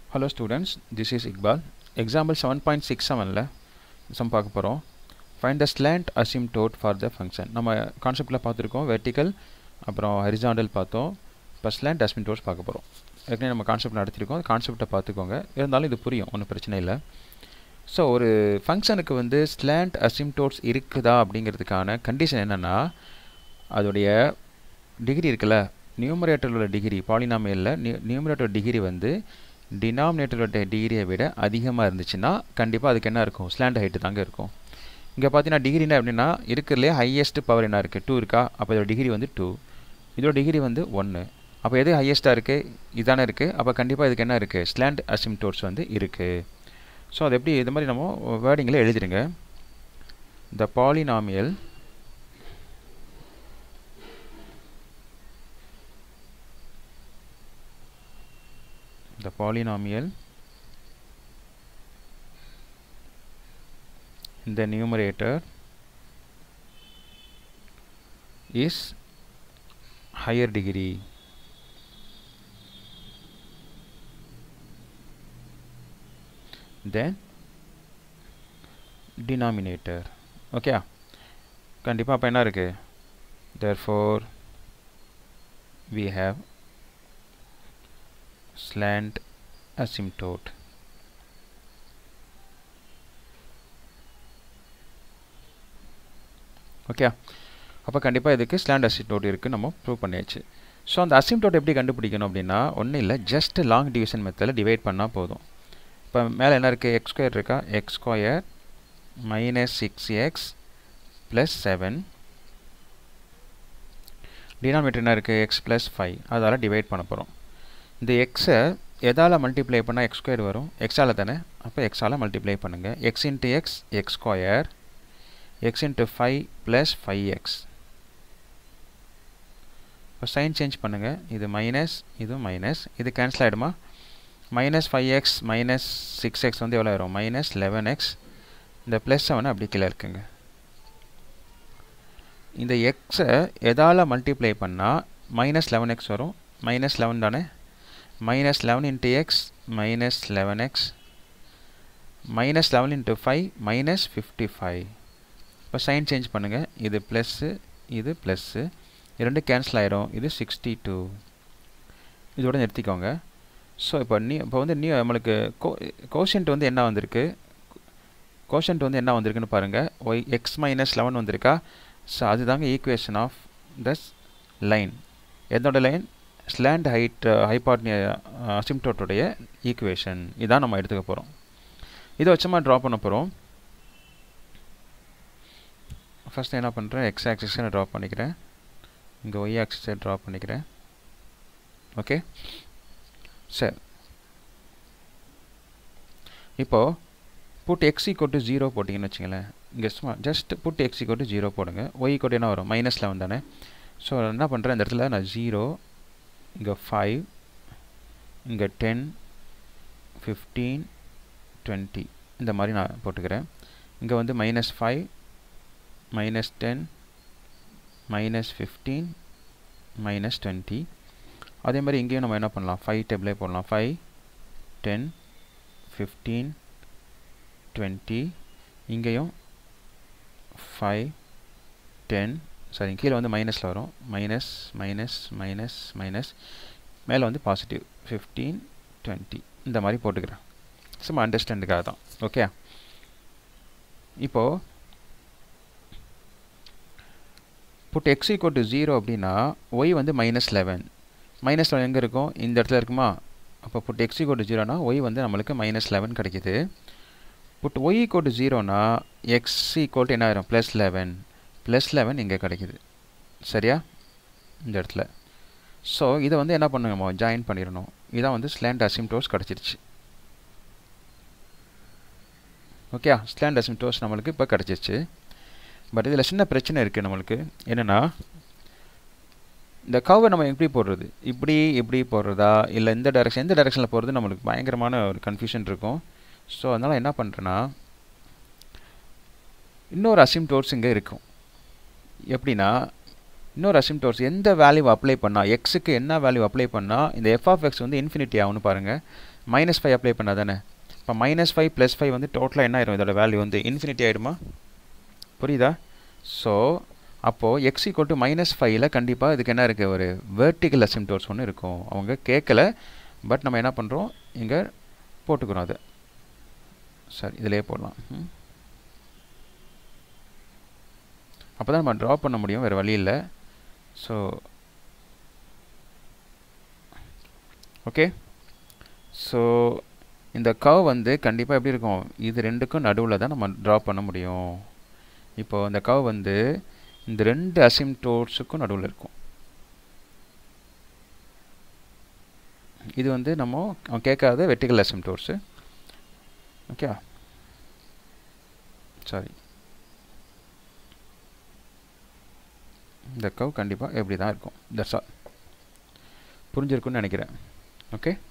Hello students, this is Iqbal. Example 7.67ல சம் பார்க்க போகிறோம் find the slant asymptote for the function நம்ம கான்செப்டில் பார்த்துருக்கோம் வெர்டிக்கல் அப்புறம் ஹரிசாண்டல் பார்த்தோம் இப்போ ஸ்லாண்ட் அசிம்டோட்ஸ் பார்க்க போகிறோம் ஏற்கனவே நம்ம கான்செப்ட் நடத்திருக்கோம் கான்செப்டை பார்த்துக்கோங்க இருந்தாலும் இது புரியும் ஒன்றும் பிரச்சனை இல்லை ஸோ ஒரு ஃபங்க்ஷனுக்கு வந்து ஸ்லாண்ட் அசிம்டோட்ஸ் இருக்குதா அப்படிங்கிறதுக்கான கண்டிஷன் என்னென்னா அதோடைய டிகிரி இருக்குல்ல நியூமரேட்டரில் உள்ள டிகிரி பாலினாமியலில் நியூ நியூமரேட்டர் டிகிரி வந்து டினாமினேட்டரோட டிகிரியை விட அதிகமாக இருந்துச்சுன்னா கண்டிப்பாக அதுக்கு என்ன இருக்கும் ஸ்லாண்ட் ஹைட்டு தாங்க இருக்கும் இங்கே பார்த்தீங்கன்னா டிகிரினா எப்படின்னா இருக்கிறதுலே ஹையஸ்ட் பவர் என்ன இருக்குது டூ இருக்கா அப்போ இதோட டிகிரி வந்து டூ இதோட டிகிரி வந்து ஒன்று அப்போ எது ஹையஸ்ட்டாக இருக்குது இதானே இருக்குது அப்போ கண்டிப்பாக இதுக்கு என்ன இருக்குது ஸ்லாண்ட் அசிம்டோட்ஸ் வந்து இருக்குது ஸோ அது எப்படி இது மாதிரி நம்ம வேர்டிங்கில் எழுதிடுங்க the polynomial the polynomial in the numerator is higher degree than denominator okay கண்டிப்பாக அப்போ என்ன இருக்குது therefore we have slant asymptote okay அப்போ கண்டிப்பாக இதுக்கு ஸ்லாண்ட் அசிம்டோட் இருக்குது நம்ம ப்ரூவ் பண்ணியாச்சு ஸோ அந்த அசிம்டோட் எப்படி கண்டுபிடிக்கணும் அப்படின்னா ஒன்றும் இல்லை ஜஸ்ட் லாங் டிவிஷன் மெத்தடில் டிவைட் பண்ணால் போதும் இப்போ மேலே என்ன இருக்குது எக்ஸ் ஸ்கொயர் இருக்கா x square minus six x plus seven denominator என்ன இருக்குது எக்ஸ் ப்ளஸ் ஃபைவ் அதால் டிவைட் பண்ண போகிறோம் இந்த எக்ஸை எதால் மல்டிப்ளை பண்ணால் எக்ஸ் ஸ்கொயர் வரும் எக்ஸால் தானே அப்போ எக்ஸால் மல்டிப்ளை பண்ணுங்கள் x into x x square x into five plus five x இப்போ சைன் சேஞ்ச் பண்ணுங்கள் இது மைனஸ் இது மைனஸ் இது கேன்சல் ஆகிடுமா minus five x minus six x வந்து எவ்வளோ வரும் மைனஸ் லெவன் எக்ஸ் இந்த ப்ளஸ் செவன் அப்படி கீழே இருக்குங்க இந்த எக்ஸை எதால் மல்டிப்ளை பண்ணால் மைனஸ் லெவன் எக்ஸ் வரும் மைனஸ் லெவன் தானே minus 11 into x minus 11x minus 11 into 5 minus 55 இப்போ சைன் சேஞ்ச் பண்ணுங்கள் இது ப்ளஸ்ஸு இது ப்ளஸ்ஸு இரண்டு கேன்சல் ஆயிரும் இது சிக்ஸ்டி டூ இதோட நிறுத்திக்கோங்க ஸோ இப்போ நீ இப்போ வந்து நீ நம்மளுக்கு கோ கோஷன்ட் வந்து என்ன வந்திருக்கு கோஷன்ட் வந்து என்ன வந்திருக்குன்னு பாருங்கள் ஒய் எக்ஸ் மைனஸ் லெவன் வந்திருக்கா ஸோ அதுதாங்க ஈக்குவேஷன் ஆஃப் தஸ் லைன் எதோட லைன் ஸ்லாண்ட் ஹைட் ஹைபாட்னிய அசிம்டோட்டுடைய ஈக்குவேஷன் இதான் நம்ம எடுத்துக்க போகிறோம் இதை வச்சமா ட்ரா பண்ண போகிறோம் ஃபஸ்ட் என்ன பண்ணுறேன் எக்ஸ் ஆக்சிஸை ட்ரா பண்ணிக்கிறேன் இங்கே ஒய் ஆக்சிஸை ட்ரா பண்ணிக்கிறேன் ஓகே சரி இப்போது put x equal to zero போட்டிங்கன்னு வச்சுங்களேன் இங்கே சும்மா just put x equal to zero போடுங்க ஒய் ஈக்கோ என்ன வரும் மைனஸ் லெவன் தானே ஸோ என்ன பண்ணுறேன் இந்த இடத்துல நான் ஜீரோ இங்கே ஃபைவ் இங்கே டென் ஃபிஃப்டீன் டுவெண்ட்டி இந்த மாதிரி நான் போட்டுக்கிறேன் இங்கே வந்து minus five minus ten minus fifteen minus twenty அதே மாதிரி இங்கேயும் நம்ம என்ன பண்ணலாம் ஃபைவ் டேபிளே போடலாம் ஃபைவ் டென் ஃபிஃப்டீன் டுவெண்ட்டி இங்கேயும் ஃபைவ் டென் சாரி கீழே வந்து மைனஸில் வரும் மைனஸ் மைனஸ் மைனஸ் மைனஸ் மேலே வந்து பாசிட்டிவ் ஃபிஃப்டீன் டுவெண்ட்டி இந்த மாதிரி போட்டுக்கிறேன் சும்மா அண்டர்ஸ்டாண்டுக்காக தான் ஓகே இப்போது put x equal to zero அப்படின்னா ஒய் வந்து மைனஸ் லெவன் மைனஸ் லெவன் எங்கே இருக்கும் இந்த இடத்துல இருக்குமா அப்போ புட் எக்ஸ் ஈக்குவல் டு ஜீரோனா ஒய் வந்து நம்மளுக்கு மைனஸ் லெவன் கிடைக்கிது புட் ஒய் ஈக்குவல் டு ஜீரோனா எக்ஸ் ஈக்குவல் டு என்ன ஆயிரும் ப்ளஸ் லெவன் ப்ளஸ் லெவன் இங்கே கிடைக்குது சரியா இந்த இடத்துல ஸோ இதை வந்து என்ன பண்ணுங்கம்மா ஜாயின் பண்ணிடணும் இதான் வந்து ஸ்லாண்ட் அசிம்டோஸ் கிடச்சிருச்சு ஓகே ஸ்லாண்ட் அசிம்டோஸ் நம்மளுக்கு இப்போ கிடச்சிருச்சு பட் இதில் சின்ன பிரச்சனை இருக்குது நம்மளுக்கு என்னென்னா இந்த கவை நம்ம எப்படி போடுறது இப்படி இப்படி போடுறதா இல்லை இந்த டேரெக்ஷன் எந்த டேரெக்ஷனில் போகிறது நம்மளுக்கு பயங்கரமான ஒரு கன்ஃபியூஷன் இருக்கும் ஸோ அதனால் என்ன பண்ணுறேன்னா இன்னொரு அசிம்டோர்ஸ் இங்கே இருக்கும் எப்படின்னா இன்னொரு அசிம்டோர்ஸ் எந்த வேல்யூ அப்ளை பண்ணால் எக்ஸுக்கு என்ன வேல்யூ அப்ளை பண்ணால் இந்த எஃப் ஆஃப் எக்ஸ் வந்து இன்ஃபினிட்டி ஆகும்னு பாருங்கள் மைனஸ் ஃபைவ் அப்ளை பண்ணால் தானே இப்போ மைனஸ் ஃபைவ் ப்ளஸ் ஃபைவ் வந்து டோட்டலாக என்ன ஆயிரும் இதோட வேல்யூ வந்து இன்ஃபினிட்டி ஆகிடுமா புரியுதா ஸோ அப்போது எக்ஸ் ஈக்குவல் டு மைனஸ் ஃபைவ்ல கண்டிப்பாக இதுக்கு என்ன இருக்குது ஒரு வேர்ட்டிக்கல் அசிம்டோர்ஸ் ஒன்று இருக்கும் அவங்க கேட்கல பட் நம்ம என்ன பண்ணுறோம் இங்கே போட்டுக்கிறோம் அது சரி இதிலே போடலாம் அப்போ தான் நம்ம ட்ரா பண்ண முடியும் வேறு வழி இல்லை ஸோ ஓகே ஸோ இந்த கவ் வந்து கண்டிப்பாக எப்படி இருக்கும் இது ரெண்டுக்கும் நடுவில் தான் நம்ம ட்ரா பண்ண முடியும் இப்போது இந்த கவ் வந்து இந்த ரெண்டு அசிம்டோட்ஸுக்கும் நடுவில் இருக்கும் இது வந்து நம்ம அவன் கேட்காத வெர்டிகல் அசிம்டோர்ஸு ஓகே சாரி இந்த கவ் கண்டிப்பாக எப்படி தான் இருக்கும் தட்ஸ் ஆல் புரிஞ்சிருக்குன்னு நினைக்கிறேன் ஓகே